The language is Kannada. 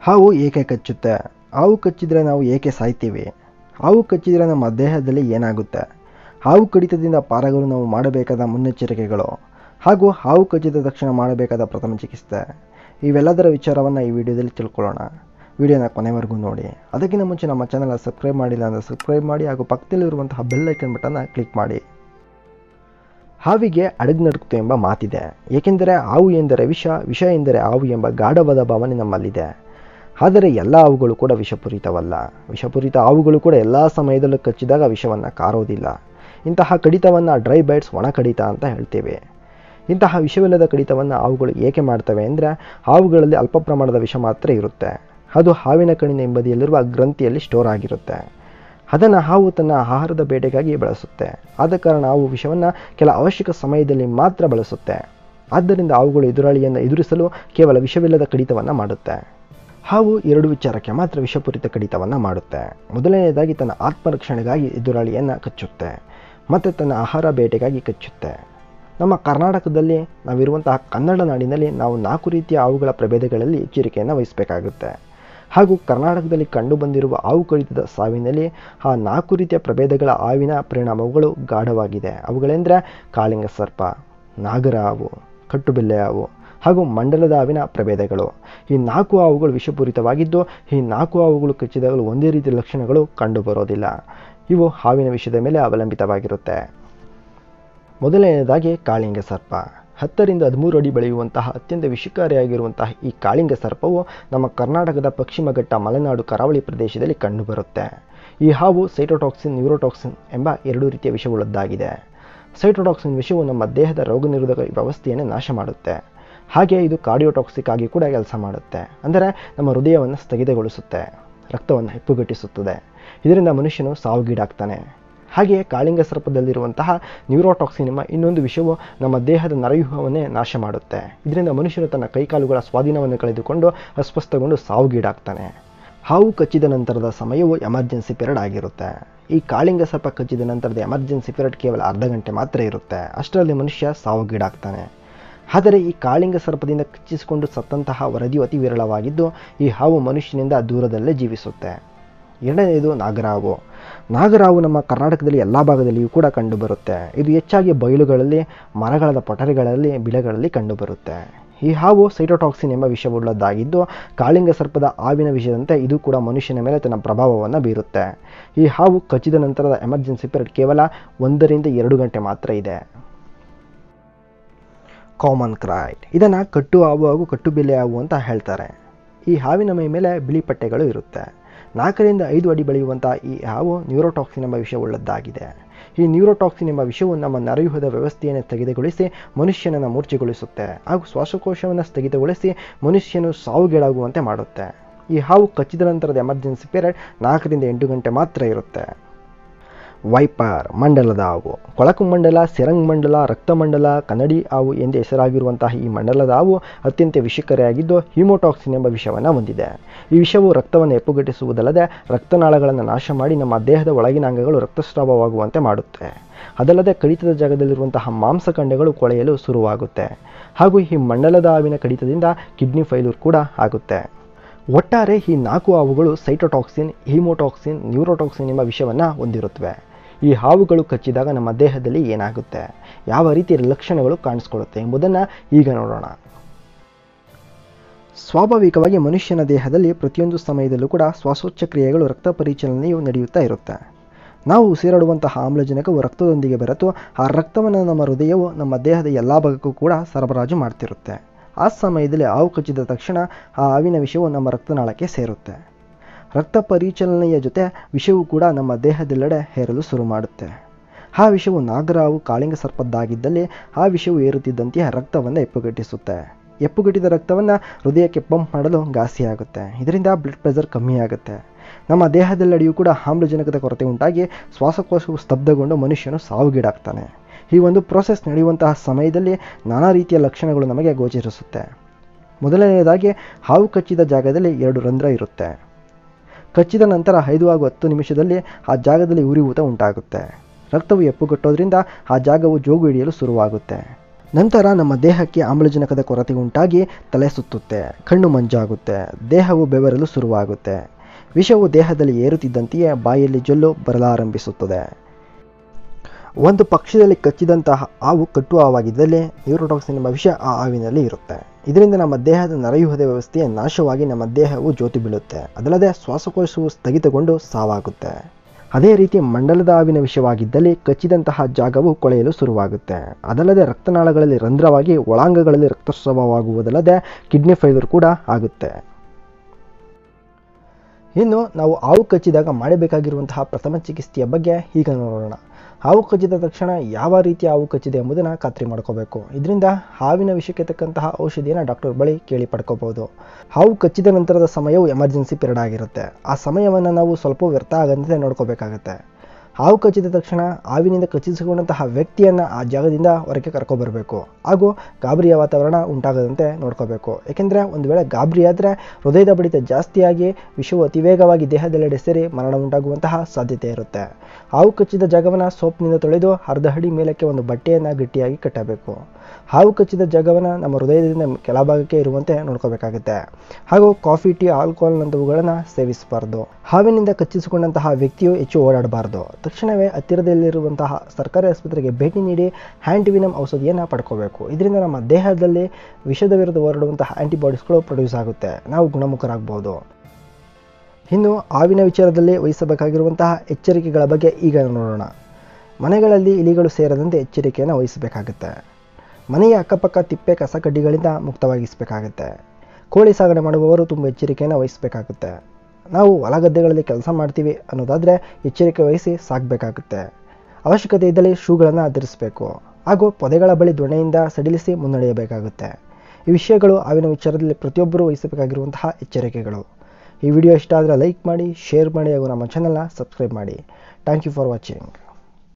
ಹಾವು ಏಕೆ ಕಚ್ಚುತ್ತೆ ಹಾವು ಕಚ್ಚಿದರೆ ನಾವು ಏಕೆ ಸಾಯ್ತೀವಿ ಹಾವು ಕಚ್ಚಿದರೆ ನಮ್ಮ ದೇಹದಲ್ಲಿ ಏನಾಗುತ್ತೆ ಹಾವು ಕಡಿತದಿಂದ ಪಾರಾಗಲು ನಾವು ಮಾಡಬೇಕಾದ ಮುನ್ನೆಚ್ಚರಿಕೆಗಳು ಹಾಗೂ ಹಾವು ಕಚ್ಚಿದ ತಕ್ಷಣ ಮಾಡಬೇಕಾದ ಪ್ರಥಮ ಚಿಕಿತ್ಸೆ ಇವೆಲ್ಲದರ ವಿಚಾರವನ್ನು ಈ ವಿಡಿಯೋದಲ್ಲಿ ತಿಳ್ಕೊಳ್ಳೋಣ ವಿಡಿಯೋನ ಕೊನೆವರೆಗೂ ನೋಡಿ ಅದಕ್ಕಿಂತ ಮುಂಚೆ ನಮ್ಮ ಚಾನಲ್ ಸಬ್ಸ್ಕ್ರೈಬ್ ಮಾಡಿಲ್ಲ ಅಂದರೆ ಸಬ್ಸ್ಕ್ರೈಬ್ ಮಾಡಿ ಹಾಗೂ ಪಕ್ಕದಲ್ಲಿರುವಂತಹ ಬೆಲ್ ಐಕನ್ ಬಟನ್ನ ಕ್ಲಿಕ್ ಮಾಡಿ ಹಾವಿಗೆ ಅಡಗು ನಡುಕ್ತು ಎಂಬ ಮಾತಿದೆ ಏಕೆಂದರೆ ಹಾವು ಎಂದರೆ ವಿಷ ವಿಷ ಎಂದರೆ ಹಾವು ಎಂಬ ಗಾಢವಾದ ಭಾವನೆ ನಮ್ಮಲ್ಲಿದೆ ಆದರೆ ಎಲ್ಲ ಹಾವುಗಳು ಕೂಡ ವಿಷಪೂರಿತವಲ್ಲ ವಿಷಪೂರಿತ ಹಾವುಗಳು ಕೂಡ ಎಲ್ಲ ಸಮಯದಲ್ಲೂ ಕಚ್ಚಿದಾಗ ವಿಷವನ್ನು ಕಾರೋದಿಲ್ಲ ಇಂತಹ ಕಡಿತವನ್ನು ಡ್ರೈ ಬೈಟ್ಸ್ ಒಣ ಕಡಿತ ಅಂತ ಹೇಳ್ತೇವೆ ಇಂತಹ ವಿಷವಿಲ್ಲದ ಕಡಿತವನ್ನು ಹಾವುಗಳು ಏಕೆ ಮಾಡ್ತವೆ ಅಂದರೆ ಹಾವುಗಳಲ್ಲಿ ಅಲ್ಪ ಪ್ರಮಾಣದ ವಿಷ ಮಾತ್ರ ಇರುತ್ತೆ ಅದು ಹಾವಿನ ಕಣ್ಣಿನ ಹಿಂಬದಿಯಲ್ಲಿರುವ ಗ್ರಂಥಿಯಲ್ಲಿ ಸ್ಟೋರ್ ಆಗಿರುತ್ತೆ ಅದನ್ನು ಹಾವು ತನ್ನ ಆಹಾರದ ಬೇಟೆಗಾಗಿ ಬಳಸುತ್ತೆ ಆದ ಕಾರಣ ಹಾವು ವಿಷವನ್ನು ಕೆಲ ಅವಶ್ಯಕ ಸಮಯದಲ್ಲಿ ಮಾತ್ರ ಬಳಸುತ್ತೆ ಆದ್ದರಿಂದ ಹಾವುಗಳು ಎದುರಾಳಿಯನ್ನು ಎದುರಿಸಲು ಕೇವಲ ವಿಷವಿಲ್ಲದ ಕಡಿತವನ್ನು ಮಾಡುತ್ತೆ ಹಾವು ಎರಡು ವಿಚಾರಕ್ಕೆ ಮಾತ್ರ ವಿಷಪೂರಿತ ಕಡಿತವನ್ನು ಮಾಡುತ್ತೆ ಮೊದಲನೆಯದಾಗಿ ತನ್ನ ಆತ್ಮರಕ್ಷಣೆಗಾಗಿ ಎದುರಾಳಿಯನ್ನು ಕಚ್ಚುತ್ತೆ ಮತ್ತು ತನ್ನ ಆಹಾರ ಬೇಟೆಗಾಗಿ ಕಚ್ಚುತ್ತೆ ನಮ್ಮ ಕರ್ನಾಟಕದಲ್ಲಿ ನಾವಿರುವಂತಹ ಕನ್ನಡ ನಾಡಿನಲ್ಲಿ ನಾವು ನಾಲ್ಕು ರೀತಿಯ ಹಾವುಗಳ ಪ್ರಭೇದಗಳಲ್ಲಿ ಎಚ್ಚರಿಕೆಯನ್ನು ವಹಿಸಬೇಕಾಗುತ್ತೆ ಹಾಗೂ ಕರ್ನಾಟಕದಲ್ಲಿ ಕಂಡುಬಂದಿರುವ ಹಾವು ಕಡಿತದ ಸಾವಿನಲ್ಲಿ ಆ ನಾಲ್ಕು ರೀತಿಯ ಪ್ರಭೇದಗಳ ಹಾವಿನ ಪರಿಣಾಮಗಳು ಗಾಢವಾಗಿದೆ ಅವುಗಳೆಂದರೆ ಕಾಳಿಂಗ ಸರ್ಪ ನಾಗರ ಹಾವು ಕಟ್ಟುಬೆಲ್ಲೆ ಹಾವು ಹಾಗೂ ಮಂಡಲದ ಹಾವಿನ ಪ್ರಭೇದಗಳು ಈ ನಾಲ್ಕು ಹಾವುಗಳು ವಿಷಪೂರಿತವಾಗಿದ್ದು ಈ ನಾಲ್ಕು ಹಾವುಗಳು ಕಚ್ಚಿದಾಗಲೂ ಒಂದೇ ರೀತಿಯ ಲಕ್ಷಣಗಳು ಕಂಡುಬರೋದಿಲ್ಲ ಇವು ಹಾವಿನ ವಿಷಯದ ಮೇಲೆ ಅವಲಂಬಿತವಾಗಿರುತ್ತೆ ಮೊದಲನೆಯದಾಗಿ ಕಾಳಿಂಗ ಸರ್ಪ ಹತ್ತರಿಂದ ಹದಿಮೂರು ಅಡಿ ಬೆಳೆಯುವಂತಹ ಅತ್ಯಂತ ವಿಷಕಾರಿಯಾಗಿರುವಂತಹ ಈ ಕಾಳಿಂಗ ಸರ್ಪವು ನಮ್ಮ ಕರ್ನಾಟಕದ ಪಶ್ಚಿಮ ಘಟ್ಟ ಮಲೆನಾಡು ಕರಾವಳಿ ಪ್ರದೇಶದಲ್ಲಿ ಕಂಡುಬರುತ್ತೆ ಈ ಹಾವು ಸೈಟೋಟಾಕ್ಸಿನ್ ನ್ಯೂರೋಟಾಕ್ಸಿನ್ ಎಂಬ ಎರಡು ರೀತಿಯ ವಿಷವುಳ್ಳದ್ದಾಗಿದೆ ಸೈಟೋಟಾಕ್ಸಿನ್ ವಿಷವು ನಮ್ಮ ದೇಹದ ರೋಗನಿರೋಧಕ ವ್ಯವಸ್ಥೆಯನ್ನು ನಾಶ ಮಾಡುತ್ತೆ ಹಾಗೆ ಇದು ಕಾರ್ಡಿಯೋಟಾಕ್ಸಿಕ್ ಆಗಿ ಕೂಡ ಕೆಲಸ ಮಾಡುತ್ತೆ ಅಂದರೆ ನಮ್ಮ ಹೃದಯವನ್ನು ಸ್ಥಗಿತಗೊಳಿಸುತ್ತೆ ರಕ್ತವನ್ನು ಹೆಪ್ಪುಗಟ್ಟಿಸುತ್ತದೆ ಇದರಿಂದ ಮನುಷ್ಯನು ಸಾವಿಗೀಡಾಗ್ತಾನೆ ಹಾಗೆಯೇ ಕಾಳಿಂಗ ಸರ್ಪದಲ್ಲಿರುವಂತಹ ನ್ಯೂರೋಟಾಕ್ಸಿನ್ ಎಂಬ ಇನ್ನೊಂದು ವಿಷವು ನಮ್ಮ ದೇಹದ ನರವ್ಯೂಹವನ್ನೇ ನಾಶ ಮಾಡುತ್ತೆ ಇದರಿಂದ ಮನುಷ್ಯನು ತನ್ನ ಕೈಕಾಲುಗಳ ಸ್ವಾಧೀನವನ್ನು ಕಳೆದುಕೊಂಡು ಅಸ್ವಸ್ಥಗೊಂಡು ಸಾವಿಗೀಡಾಗ್ತಾನೆ ಹಾವು ಕಚ್ಚಿದ ನಂತರದ ಸಮಯವು ಎಮರ್ಜೆನ್ಸಿ ಪೀರಿಯಡ್ ಆಗಿರುತ್ತೆ ಈ ಕಾಳಿಂಗ ಸರ್ಪ ಕಚ್ಚಿದ ನಂತರದ ಎಮರ್ಜೆನ್ಸಿ ಪೀರಿಯಡ್ ಕೇವಲ ಅರ್ಧ ಗಂಟೆ ಮಾತ್ರ ಇರುತ್ತೆ ಅಷ್ಟರಲ್ಲಿ ಮನುಷ್ಯ ಸಾವಿಗೀಡಾಗ್ತಾನೆ ಆದರೆ ಈ ಕಾಳಿಂಗ ಸರ್ಪದಿಂದ ಕಚ್ಚಿಸಿಕೊಂಡು ಸತ್ತಂತಹ ವರದಿಯು ಅತಿ ವಿರಳವಾಗಿದ್ದು ಈ ಹಾವು ಮನುಷ್ಯನಿಂದ ದೂರದಲ್ಲೇ ಜೀವಿಸುತ್ತೆ ಎರಡನೆಯದು ನಾಗರಾವು ನಾಗರಾವು ನಮ್ಮ ಕರ್ನಾಟಕದಲ್ಲಿ ಎಲ್ಲ ಭಾಗದಲ್ಲಿಯೂ ಕೂಡ ಕಂಡುಬರುತ್ತೆ ಇದು ಹೆಚ್ಚಾಗಿ ಬಯಲುಗಳಲ್ಲಿ ಮರಗಳ ಪೊಟರೆಗಳಲ್ಲಿ ಬಿಳೆಗಳಲ್ಲಿ ಕಂಡುಬರುತ್ತೆ ಈ ಹಾವು ಸೈಟೋಟಾಕ್ಸಿನ್ ಎಂಬ ವಿಷವುಳ್ಳದ್ದಾಗಿದ್ದು ಕಾಳಿಂಗ ಸರ್ಪದ ಹಾವಿನ ವಿಷಯದಂತೆ ಇದು ಕೂಡ ಮನುಷ್ಯನ ಮೇಲೆ ತನ್ನ ಪ್ರಭಾವವನ್ನು ಬೀರುತ್ತೆ ಈ ಹಾವು ಕಚ್ಚಿದ ನಂತರದ ಎಮರ್ಜೆನ್ಸಿ ಪೀರಿಯಡ್ ಕೇವಲ ಒಂದರಿಂದ ಎರಡು ಗಂಟೆ ಮಾತ್ರ ಇದೆ ಕಾಮನ್ ಕ್ರೈಟ್ ಇದನ್ನು ಕಟ್ಟು ಹಾವು ಹಾಗೂ ಕಟ್ಟು ಬೆಲೆ ಹಾವು ಅಂತ ಹೇಳ್ತಾರೆ ಈ ಹಾವಿನ ಮೈ ಮೇಲೆ ಬಿಳಿ ಪಟ್ಟೆಗಳು ಇರುತ್ತೆ ನಾಲ್ಕರಿಂದ ಐದು ಅಡಿ ಬೆಳೆಯುವಂಥ ಈ ಹಾವು ನ್ಯೂರೋಟಾಕ್ಸಿನ್ ಎಂಬ ವಿಷವುಳ್ಳದ್ದಾಗಿದೆ ಈ ನ್ಯೂರೋಟಾಕ್ಸಿನ್ ಎಂಬ ವಿಷವು ನಮ್ಮ ನರವ್ಯೂಹದ ವ್ಯವಸ್ಥೆಯನ್ನು ಸ್ಥಗಿತಗೊಳಿಸಿ ಮನುಷ್ಯನನ್ನು ಮೂರ್ಛೆಗೊಳಿಸುತ್ತೆ ಹಾಗೂ ಶ್ವಾಸಕೋಶವನ್ನು ಸ್ಥಗಿತಗೊಳಿಸಿ ಮನುಷ್ಯನು ಸಾವುಗೀಡಾಗುವಂತೆ ಮಾಡುತ್ತೆ ಈ ಹಾವು ಕಚ್ಚಿದ ನಂತರದ ಎಮರ್ಜೆನ್ಸಿ ಪೀರಿಯಡ್ ನಾಲ್ಕರಿಂದ ಎಂಟು ಗಂಟೆ ಮಾತ್ರ ಇರುತ್ತೆ ವೈಪರ್ ಮಂಡಲದ ಹಾವು ಕೊಳಕು ಮಂಡಲ ಸೆರಂಗ್ ಮಂಡಲ ರಕ್ತಮಂಡಲ ಕನ್ನಡಿ ಹಾವು ಎಂದು ಹೆಸರಾಗಿರುವಂತಹ ಈ ಮಂಡಲದ ಹಾವು ಅತ್ಯಂತ ವಿಷಕರಿಯಾಗಿದ್ದು ಹಿಮೋಟಾಕ್ಸಿನ್ ಎಂಬ ವಿಷವನ್ನು ಹೊಂದಿದೆ ಈ ವಿಷವು ರಕ್ತವನ್ನು ಹೆಪ್ಪುಗಟ್ಟಿಸುವುದಲ್ಲದೆ ರಕ್ತನಾಳಗಳನ್ನು ನಾಶ ಮಾಡಿ ನಮ್ಮ ದೇಹದ ಒಳಗಿನ ಅಂಗಗಳು ರಕ್ತಸ್ರಾವವಾಗುವಂತೆ ಮಾಡುತ್ತೆ ಅದಲ್ಲದೆ ಕಡಿತದ ಜಾಗದಲ್ಲಿರುವಂತಹ ಮಾಂಸಖಂಡಗಳು ಕೊಳೆಯಲು ಶುರುವಾಗುತ್ತೆ ಹಾಗೂ ಈ ಮಂಡಲದ ಹಾವಿನ ಕಡಿತದಿಂದ ಕಿಡ್ನಿ ಫೈಲೂರ್ ಕೂಡ ಆಗುತ್ತೆ ಒಟ್ಟಾರೆ ಈ ನಾಲ್ಕು ಹಾವುಗಳು ಸೈಟೋಟಾಕ್ಸಿನ್ ಹಿಮೋಟಾಕ್ಸಿನ್ ನ್ಯೂರೋಟಾಕ್ಸಿನ್ ಎಂಬ ವಿಷವನ್ನು ಹೊಂದಿರುತ್ತವೆ ಈ ಹಾವುಗಳು ಕಚ್ಚಿದಾಗ ನಮ್ಮ ದೇಹದಲ್ಲಿ ಏನಾಗುತ್ತೆ ಯಾವ ರೀತಿಯ ಲಕ್ಷಣಗಳು ಕಾಣಿಸ್ಕೊಳ್ಳುತ್ತೆ ಎಂಬುದನ್ನು ಈಗ ನೋಡೋಣ ಸ್ವಾಭಾವಿಕವಾಗಿ ಮನುಷ್ಯನ ದೇಹದಲ್ಲಿ ಪ್ರತಿಯೊಂದು ಸಮಯದಲ್ಲೂ ಕೂಡ ಶ್ವಾಸೋಚ್ಛ ಕ್ರಿಯೆಗಳು ರಕ್ತ ಪರಿಚಲನೆಯು ನಡೆಯುತ್ತಾ ಇರುತ್ತೆ ನಾವು ಉಸಿರಾಡುವಂತಹ ಆಮ್ಲಜನಕವು ರಕ್ತದೊಂದಿಗೆ ಬೆರೆತು ಆ ರಕ್ತವನ್ನು ನಮ್ಮ ಹೃದಯವು ನಮ್ಮ ದೇಹದ ಎಲ್ಲ ಭಾಗಕ್ಕೂ ಕೂಡ ಸರಬರಾಜು ಮಾಡ್ತಿರುತ್ತೆ ಆ ಸಮಯದಲ್ಲಿ ಹಾವು ಕಚ್ಚಿದ ತಕ್ಷಣ ಆ ಹಾವಿನ ವಿಷವು ನಮ್ಮ ರಕ್ತನಾಳಕ್ಕೆ ಸೇರುತ್ತೆ ರಕ್ತ ಪರಿಚಲನೆಯ ಜೊತೆ ವಿಷವು ಕೂಡ ನಮ್ಮ ದೇಹದೆಲ್ಲೆಡೆ ಹೇರಲು ಶುರು ಮಾಡುತ್ತೆ ಆ ವಿಷವು ನಾಗರಾವು ಕಾಳಿಂಗ ಸರ್ಪದ್ದಾಗಿದ್ದಲ್ಲಿ ಆ ವಿಷವು ಏರುತ್ತಿದ್ದಂತೆಯೇ ರಕ್ತವನ್ನು ಎಪ್ಪುಗಟ್ಟಿಸುತ್ತೆ ಎಪ್ಪುಗಟ್ಟಿದ ರಕ್ತವನ್ನು ಹೃದಯಕ್ಕೆ ಪಂಪ್ ಮಾಡಲು ಘಾಸಿಯಾಗುತ್ತೆ ಇದರಿಂದ ಬ್ಲಡ್ ಪ್ರೆಷರ್ ಕಮ್ಮಿ ಆಗುತ್ತೆ ನಮ್ಮ ದೇಹದೆಲ್ಲೆಡೆಯೂ ಕೂಡ ಆಮ್ಲಜನಕದ ಕೊರತೆ ಉಂಟಾಗಿ ಶ್ವಾಸಕೋಶವು ಸ್ತಬ್ಧಗೊಂಡು ಮನುಷ್ಯನು ಸಾವಿಗೀಡಾಗ್ತಾನೆ ಈ ಒಂದು ಪ್ರೋಸೆಸ್ ನಡೆಯುವಂತಹ ಸಮಯದಲ್ಲಿ ನಾನಾ ರೀತಿಯ ಲಕ್ಷಣಗಳು ನಮಗೆ ಗೋಚರಿಸುತ್ತೆ ಮೊದಲನೆಯದಾಗಿ ಹಾವು ಕಚ್ಚಿದ ಜಾಗದಲ್ಲಿ ಎರಡು ರಂಧ್ರ ಇರುತ್ತೆ ಕಚ್ಚಿದ ನಂತರ ಐದು ಹಾಗೂ ಹತ್ತು ನಿಮಿಷದಲ್ಲಿ ಆ ಜಾಗದಲ್ಲಿ ಉರಿಯೂತ ಉಂಟಾಗುತ್ತೆ ರಕ್ತವು ಎಪ್ಪುಗಟ್ಟೋದ್ರಿಂದ ಆ ಜಾಗವು ಜೋಗು ಹಿಡಿಯಲು ಶುರುವಾಗುತ್ತೆ ನಂತರ ನಮ್ಮ ದೇಹಕ್ಕೆ ಆಮ್ಲಜನಕದ ಕೊರತೆ ಉಂಟಾಗಿ ತಲೆ ಸುತ್ತುತ್ತೆ ಕಣ್ಣು ಮಂಜಾಗುತ್ತೆ ದೇಹವು ಬೆವರಲು ಶುರುವಾಗುತ್ತೆ ವಿಷವು ದೇಹದಲ್ಲಿ ಏರುತ್ತಿದ್ದಂತೆಯೇ ಬಾಯಲ್ಲಿ ಜೊಲ್ಲು ಬರಲಾರಂಭಿಸುತ್ತದೆ ಒಂದು ಪಕ್ಷದಲ್ಲಿ ಕಚ್ಚಿದಂತಹ ಹಾವು ಕಟ್ಟು ಹಾವಾಗಿದ್ದಲ್ಲಿ ನ್ಯೂರೋಟಾಕ್ಸಿನ್ ಎಂಬ ವಿಷ ಆ ಹಾವಿನಲ್ಲಿ ಇರುತ್ತೆ ಇದರಿಂದ ನಮ್ಮ ದೇಹದ ನರವ್ಯೂಹದ ವ್ಯವಸ್ಥೆಯ ನಾಶವಾಗಿ ನಮ್ಮ ದೇಹವು ಜ್ಯೋತಿ ಬೀಳುತ್ತೆ ಅದಲ್ಲದೆ ಶ್ವಾಸಕೋಶವು ಸ್ಥಗಿತಗೊಂಡು ಸಾವಾಗುತ್ತೆ ಅದೇ ರೀತಿ ಮಂಡಲದ ಹಾವಿನ ವಿಷವಾಗಿದ್ದಲ್ಲಿ ಕಚ್ಚಿದಂತಹ ಜಾಗವು ಕೊಳೆಯಲು ಶುರುವಾಗುತ್ತೆ ಅದಲ್ಲದೆ ರಕ್ತನಾಳಗಳಲ್ಲಿ ರಂಧ್ರವಾಗಿ ಒಳಾಂಗಗಳಲ್ಲಿ ರಕ್ತಸ್ರಾವವಾಗುವುದಲ್ಲದೆ ಕಿಡ್ನಿ ಫೈಲರ್ ಕೂಡ ಆಗುತ್ತೆ ಇನ್ನು ನಾವು ಹಾವು ಕಚ್ಚಿದಾಗ ಮಾಡಬೇಕಾಗಿರುವಂತಹ ಪ್ರಥಮ ಚಿಕಿತ್ಸೆಯ ಬಗ್ಗೆ ಈಗ ನೋಡೋಣ ಹಾವು ಕಚ್ಚಿದ ತಕ್ಷಣ ಯಾವ ರೀತಿಯ ಹಾವು ಕಚ್ಚಿದೆ ಎಂಬುದನ್ನು ಖಾತ್ರಿ ಮಾಡ್ಕೋಬೇಕು ಇದರಿಂದ ಹಾವಿನ ವಿಷಕ್ಕೆ ತಕ್ಕಂತಹ ಔಷಧಿಯನ್ನು ಡಾಕ್ಟರ್ ಬಳಿ ಕೇಳಿ ಪಡ್ಕೋಬಹುದು ಹಾವು ಕಚ್ಚಿದ ನಂತರದ ಸಮಯವು ಎಮರ್ಜೆನ್ಸಿ ಪೀರಿಯಡ್ ಆಗಿರುತ್ತೆ ಆ ಸಮಯವನ್ನು ನಾವು ಸ್ವಲ್ಪ ವ್ಯರ್ಥ ಆಗದಂತೆ ನೋಡ್ಕೋಬೇಕಾಗತ್ತೆ ಹಾವು ಕಚ್ಚಿದ ತಕ್ಷಣ ಹಾವಿನಿಂದ ಕಚ್ಚಿಸಿಕೊಂಡಂತಹ ವ್ಯಕ್ತಿಯನ್ನು ಆ ಜಾಗದಿಂದ ಹೊರಗೆ ಕರ್ಕೊಬರಬೇಕು ಹಾಗೂ ಗಾಬರಿಯ ವಾತಾವರಣ ಉಂಟಾಗದಂತೆ ನೋಡ್ಕೋಬೇಕು ಏಕೆಂದರೆ ಒಂದು ವೇಳೆ ಗಾಬರಿ ಆದರೆ ಹೃದಯದ ಬಡಿತ ಜಾಸ್ತಿಯಾಗಿ ವಿಷವು ಅತಿ ವೇಗವಾಗಿ ದೇಹದೆಲ್ಲೆಡೆ ಸೇರಿ ಮರಣ ಉಂಟಾಗುವಂತಹ ಸಾಧ್ಯತೆ ಇರುತ್ತೆ ಹಾವು ಕಚ್ಚಿದ ಜಾಗವನ್ನು ಸೋಪ್ನಿಂದ ತೊಳೆದು ಅರ್ಧ ಅಡಿ ಮೇಲಕ್ಕೆ ಒಂದು ಬಟ್ಟೆಯನ್ನು ಗಟ್ಟಿಯಾಗಿ ಕಟ್ಟಬೇಕು ಹಾವು ಕಚ್ಚಿದ ಜಾಗವನ್ನು ನಮ್ಮ ಹೃದಯದಿಂದ ಕೆಳಭಾಗಕ್ಕೆ ಇರುವಂತೆ ನೋಡ್ಕೋಬೇಕಾಗುತ್ತೆ ಹಾಗೂ ಕಾಫಿ ಟೀ ಆಲ್ಕೋಹಾಲ್ನಂತವುಗಳನ್ನು ಸೇವಿಸಬಾರ್ದು ಹಾವಿನಿಂದ ಕಚ್ಚಿಸಿಕೊಂಡಂತಹ ವ್ಯಕ್ತಿಯು ಹೆಚ್ಚು ಓಡಾಡಬಾರ್ದು ತಕ್ಷಣವೇ ಹತ್ತಿರದಲ್ಲಿರುವಂತಹ ಸರ್ಕಾರಿ ಆಸ್ಪತ್ರೆಗೆ ಭೇಟಿ ನೀಡಿ ಹ್ಯಾಂಟಿವಿನಮ್ ಔಷಧಿಯನ್ನು ಪಡ್ಕೋಬೇಕು ಇದರಿಂದ ನಮ್ಮ ದೇಹದಲ್ಲಿ ವಿಷದ ವಿರುದ್ಧ ಹೊರಡುವಂತಹ ಆಂಟಿಬಾಡೀಸ್ಗಳು ಪ್ರೊಡ್ಯೂಸ್ ಆಗುತ್ತೆ ನಾವು ಗುಣಮುಖರಾಗಬಹುದು ಇನ್ನು ಹಾವಿನ ವಿಚಾರದಲ್ಲಿ ವಹಿಸಬೇಕಾಗಿರುವಂತಹ ಎಚ್ಚರಿಕೆಗಳ ಬಗ್ಗೆ ಈಗ ನೋಡೋಣ ಮನೆಗಳಲ್ಲಿ ಇಲಿಗಳು ಸೇರದಂತೆ ಎಚ್ಚರಿಕೆಯನ್ನು ವಹಿಸಬೇಕಾಗುತ್ತೆ ಮನೆಯ ಅಕ್ಕಪಕ್ಕ ತಿಪ್ಪೆ ಕಸ ಕಡ್ಡಿಗಳಿಂದ ಮುಕ್ತವಾಗಿಸಬೇಕಾಗುತ್ತೆ ಕೋಳಿ ಸಾಗಣೆ ಮಾಡುವವರು ತುಂಬ ಎಚ್ಚರಿಕೆಯನ್ನು ವಹಿಸಬೇಕಾಗುತ್ತೆ ನಾವು ಹೊಲಗದ್ದೆಗಳಲ್ಲಿ ಕೆಲಸ ಮಾಡ್ತೀವಿ ಅನ್ನೋದಾದರೆ ಎಚ್ಚರಿಕೆ ವಹಿಸಿ ಸಾಕಬೇಕಾಗುತ್ತೆ ಅವಶ್ಯಕತೆ ಇದ್ದಲ್ಲಿ ಶೂಗಳನ್ನು ಧರಿಸಬೇಕು ಹಾಗೂ ಪೊದೆಗಳ ಬಳಿ ದೊಣ್ಣೆಯಿಂದ ಸಡಿಲಿಸಿ ಮುನ್ನಡೆಯಬೇಕಾಗುತ್ತೆ ಈ ವಿಷಯಗಳು ಹಾವಿನ ವಿಚಾರದಲ್ಲಿ ಪ್ರತಿಯೊಬ್ಬರೂ ವಹಿಸಬೇಕಾಗಿರುವಂತಹ ಎಚ್ಚರಿಕೆಗಳು ಈ ವಿಡಿಯೋ ಇಷ್ಟ ಆದರೆ ಲೈಕ್ ಮಾಡಿ ಶೇರ್ ಮಾಡಿ ಹಾಗೂ ನಮ್ಮ ಚಾನಲ್ನ ಸಬ್ಸ್ಕ್ರೈಬ್ ಮಾಡಿ ಥ್ಯಾಂಕ್ ಯು ಫಾರ್ ವಾಚಿಂಗ್